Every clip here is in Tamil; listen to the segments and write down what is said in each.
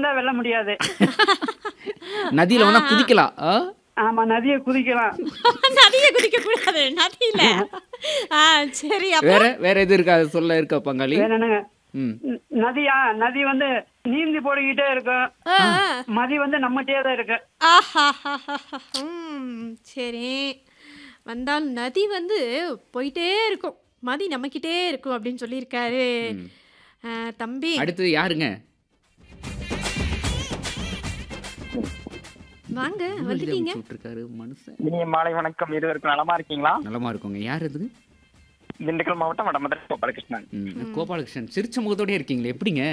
இருந்தா வெல்ல முடியாது நதியில வேணா குதிக்கலாம் ஆ? ஆமா நதியை குதிக்கலாம் நதியை குதிக்க கூடாது நதியில ஆ சரி அப்ப வேற வேற எது இருக்கா அது சொல்ல இருக்கா பங்காளி வேற என்னங்க ம் ந- நதியா நதி வந்து நீந்தி போய்கிட்டே இருக்கும் ஆ, ஆ. மதி வந்து நம்மகிட்டே தான் இருக்கு ஆஹாஹாஹாஹா. ம், சரி வந்தால் நதி வந்து போயிட்டே இருக்கும் மதி நம்மக்கிட்டே இருக்கும் அப்படின்னு சொல்லியிருக்காரு ஆ, தம்பி அடுத்தது யாருங்க வாங்க வந்துட்டீங்க இருக்காரு மனுஷன் இனிய மாலை வணக்கம் இருவருக்கும் நலமா இருக்கீங்களா நலமா இருக்குங்க யார் அது திண்டுக்கல் மாவட்டம் வடமதுரை கோபாலகிருஷ்ணன் ம், கோபாலகிருஷ்ணன் சிரிச்ச முகத்தோடய இருக்கீங்களே எப்படிங்க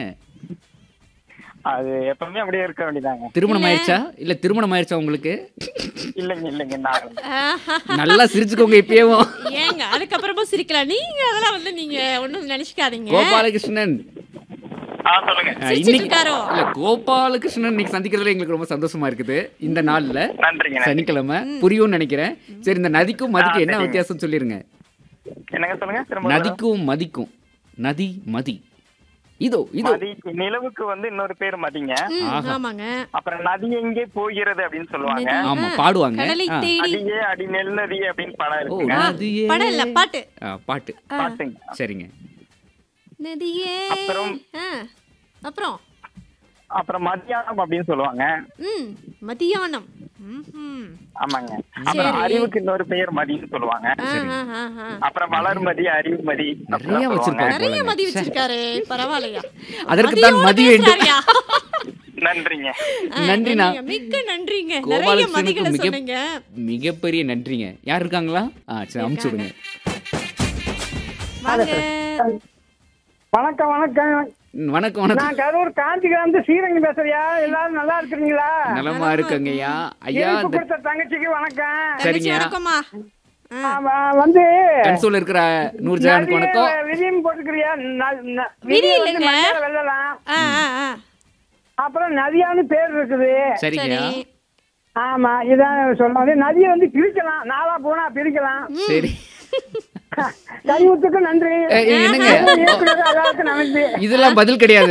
அது எப்பவுமே அப்படியே இருக்க வேண்டியதாங்க திருமணம் ஆயிடுச்சா இல்ல திருமணம் ஆயிடுச்சா உங்களுக்கு இல்லைங்க இல்லைங்க நான் ஆஹா. நல்லா சிரிச்சுக்கோங்க இப்பயும் ஏங்க அதுக்கப்புறமும் சிரிக்கலாம் நீங்க அதெல்லாம் வந்து நீங்க ஒண்ணும் நினைச்சுக்காதீங்க கோபாலகிருஷ்ணன் ஆ சொல்லுங்க அஹ், சிரிச்சிட்டு இன்னைக்கு இருக்காரோ? இல்ல கோபாலகிருஷ்ணன் இன்னைக்கு சந்திக்கிறதுல எங்களுக்கு ரொம்ப சந்தோஷமா இருக்குது இந்த நாள்ல நன்றிங்க நன்றி. சனிக்கிழமை புரியும்னு நினைக்கிறேன் சரி இந்த நதிக்கும் மதிக்கும் என்ன சரிங்க. வித்தியாசம் சொல்லிருங்க என்னங்க சொல்லுங்க திரும்ப நதிக்கும் மதிக்கும் நதி மதி இதோ இதோ மதி நிலவுக்கு வந்து இன்னொரு பேர் மதிங்க ம், ஆஹா. ஆமாங்க அப்புறம் நதி எங்கே போகிறது அப்படின்னு சொல்லுவாங்க நதி. ஆமா ஆ, பாடுவாங்க கடலை ஆ. தேடி அடியே அடி நெல் நதி அப்படின்னு படம் ஓ இருக்குங்க நதியே படம் இல்ல பாட்டு ஆ, பாட்டு பாத்துங்க சரிங்க நதியே அப்புறம்? ஆ, அப்புறம் அப்புறம் மத்தியானம் அப்படின்னு சொல்லுவாங்க ம் மதியானம் ம்ஹும். ஆமாங்க அப்புறம் சரி. அறிவுக்கு இன்னொரு பெயர் மதின்னு சொல்லுவாங்க ஆ, ஆ, ஆ, ஆ. அப்புறம் வளர்மதி அறிவுமதி நிறைய அப்படிலாம் சொல்லுவாங்க. வச்சிருக்காரு நிறைய போலங்க. மதி வச்சிருக்காரு பரவாயில்லையா அதற்கு தான் மதியோட மதி வேண்டும். பேசுறாருயா. நன்றிங்க ஆ, நன்றிண்ணா. நன்றிங்க. மிக்க நன்றிங்க நிறைய கோபாலகிருஷ்ணனுக்கு மதிகளை மிக சொன்னீங்க மிகப்பெரிய நன்றிங்க யார் இருக்காங்களா ஆ சரி அமுச்சு விடுங்க வாங்க வணக்கம் வணக்கம் ம், வணக்கம் வணக்கம் நான் கரூர் காஞ்சிகிராந்து ஸ்ரீரங்கம் பேசுறியா எல்லாரும் நல்லா இருக்கிறீங்களா நலமா இருக்குங்க ஐயா ஐயா இனிப்பு இந்த கொடுத்த தங்கச்சிக்கு வணக்கம் தங்கச்சி சரிங்க. வணக்கம்மா ஆ, ஆமா, வந்து கன்சோல் இருக்கிற நூர்ஜஹானுக்கு வணக்கம் விதியும் போட்டுக்கிறியா ந- ந- விதி விதி வந்து இல்லைங்க. மஞ்சள் வெள்ளலாம் ஆ, ஆ, ஆ. அப்புறம் நதியான்னு பேர் இருக்குது சரிங்க சரி ஆமா இதான் சொல்லுவாங்க நதியை வந்து பிரிக்கலாம் நாளா போனா பிரிக்கலாம் சரி கழிவுத்துக்கு நன்றி ஏ, ஏ, என்னங்க இயக்குனர் அதாவது நன்றி இதெல்லாம் பதில் கிடையாது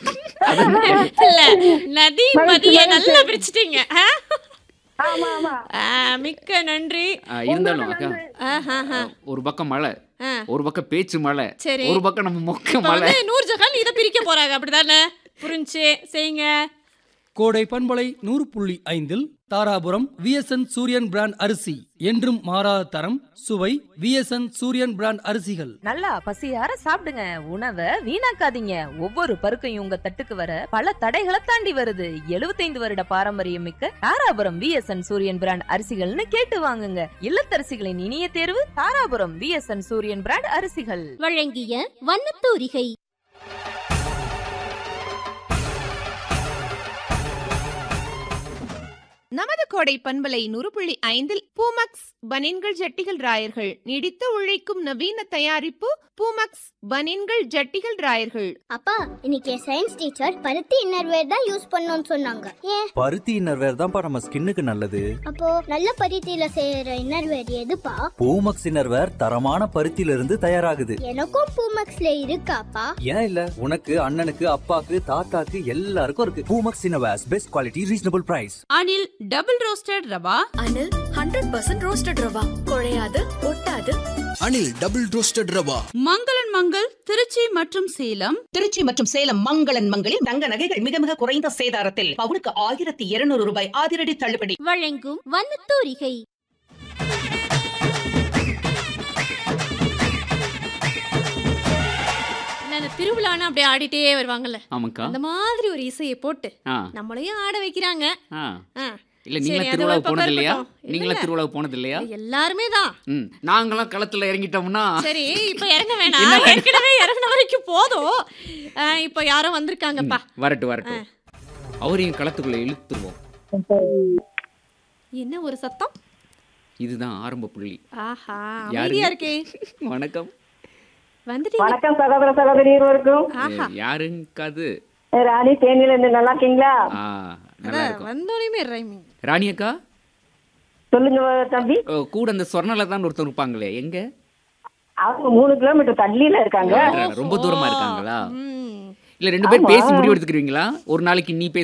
இல்ல நதி மதிய நல்லா பிரிச்சிட்டீங்க ஆ? ஆமா ஆமா ஆ, மிக்க நன்றி ஆ, இருந்தாலும் அக்கா ஆஹாஹா. ஒரு பக்கம் மழை ஆ. ஒரு பக்கம் பேச்சு மழை சரி. ஒரு பக்கம் நம்ம மொக்க இப்ப மழை வந்து நூறு ஜகான் இதை பிரிக்க போறாங்க அப்படிதானே புரிஞ்சு செய்யுங்க கோடை பண்பலை நூறு புள்ளி ஐந்தில் தாராபுரம் விஎஸ்என் சூரியன் பிராண்ட் அரிசி என்றும் மாறாத தரம் சுவை விஎஸ்என் சூரியன் பிராண்ட் அரிசிகள் நல்லா பசியார சாப்பிடுங்க உணவை வீணாக்காதீங்க ஒவ்வொரு பருக்கையும் உங்க தட்டுக்கு வர பல தடைகளை தாண்டி வருது 75 வருட பாரம்பரியம் மிக்க தாராபுரம் விஎஸ்என் சூரியன் பிராண்ட் அரிசிகள்னு கேட்டு வாங்குங்க இல்லத்தரசிகளின் இனிய தேர்வு தாராபுரம் விஎஸ்என் சூரியன் பிராண்ட் அரிசிகள் வழங்கிய வண்ணத்தூரிகை நமது கோடை பண்பலை நூறு புள்ளி ஐந்தில் பூமக்ஸ் பனின்கள் ஜட்டிகள் ராயர்கள் நீடித்து உழைக்கும் நவீன தயாரிப்பு பூமக்ஸ் பனின்கள் ஜட்டிகள் ராயர்கள் அப்பா இன்னைக்கு சயின்ஸ் டீச்சர் பருத்தி இன்னர்வேர் தான் யூஸ் பண்ணோம்னு சொன்னாங்க ஏன் பருத்தி இன்னர்வேர் தான்ப்பா நம்ம ஸ்கின்னுக்கு நல்லது அப்போ நல்ல பருத்தியில செய்யற இன்னர்வேர் எதுப்பா பூமக்ஸ் இன்னர்வேர் தரமான பருத்தியில இருந்து தயாராகுது எனக்கும் பூமக்ஸ்ல இருக்காப்பா ஏன் இல்ல உனக்கு அண்ணனுக்கு அப்பாக்கு தாத்தாக்கு எல்லாருக்கும் இருக்கு Poomex innerwears best quality reasonable price Anil double roasted rava Anil hundred percent roasted rava குழையாது ஒட்டாது அனில் டபுள் ரோஸ்டட் ரவா மங்களன் மங்கள் திருச்சி மற்றும் சேலம் திருச்சி மற்றும் சேலம் மங்களன் மங்களில் தங்க நகைகள் மிக மிக குறைந்த சேதாரத்தில் பவுனுக்கு ஆயிரத்தி இருநூறு ரூபாய் அதிரடி தள்ளுபடி வழங்கும் வண்ணத்தூரிகை இல்ல, இந்த திருவிழான்னு அப்படியே ஆடிட்டே வருவாங்கல்ல ஆமாக்கா அந்த மாதிரி ஒரு இசையை போட்டு ஆ நம்மளையும் ஆட வைக்கிறாங்க ஆ ஆ. இல்ல சரி, நீங்களா அது திருவிழா ஒரு பக்கம் போனது இல்லையா இருக்கட்டும். நீங்களா இல்ல. திருவிழா போனது இல்லையா எல்லாருமே தான் ம் நாங்களாம் களத்துல இறங்கிட்டோம்னா சரி இப்ப இறங்க வேணாம் ஏற்கனவே இறங்கின வரைக்கும் போதும் ஆ, இப்ப யாரோ வந்திருக்காங்கப்பா வரட்டும் வரட்டும் அவரையும் களத்துக்குள்ள இழுத்துருவோம் என்ன ஒரு சத்தம் இதுதான் ஆரம்ப புள்ளி ஆஹா யாருங்க? அமைதியா இருக்கே வணக்கம் வந்துட்டீங்க வணக்கம் சகோதர சகோதரி இருவருக்கும் ஆஹா யாருங்க அது ராணி தேனியில இருந்து நல்லா இருக்கீங்களா ஆ நல்லா இருக்கும் வந்தோடனே ரைமிங் ராணி அக்கா சொல்லுங்க தம்பி ஓ, கூட அந்த சொர்ணல தான் ஒருத்தர் இருப்பாங்களே எங்க அவங்க மூணு கிலோமீட்டர் தள்ளியில இருக்காங்க ரொம்ப தூரமா இருக்காங்களா ம் இல்ல ரெண்டு பேரும் பேசி முடிவு எடுத்துக்கிறீங்களா ஒரு நாளைக்கு நீ பேச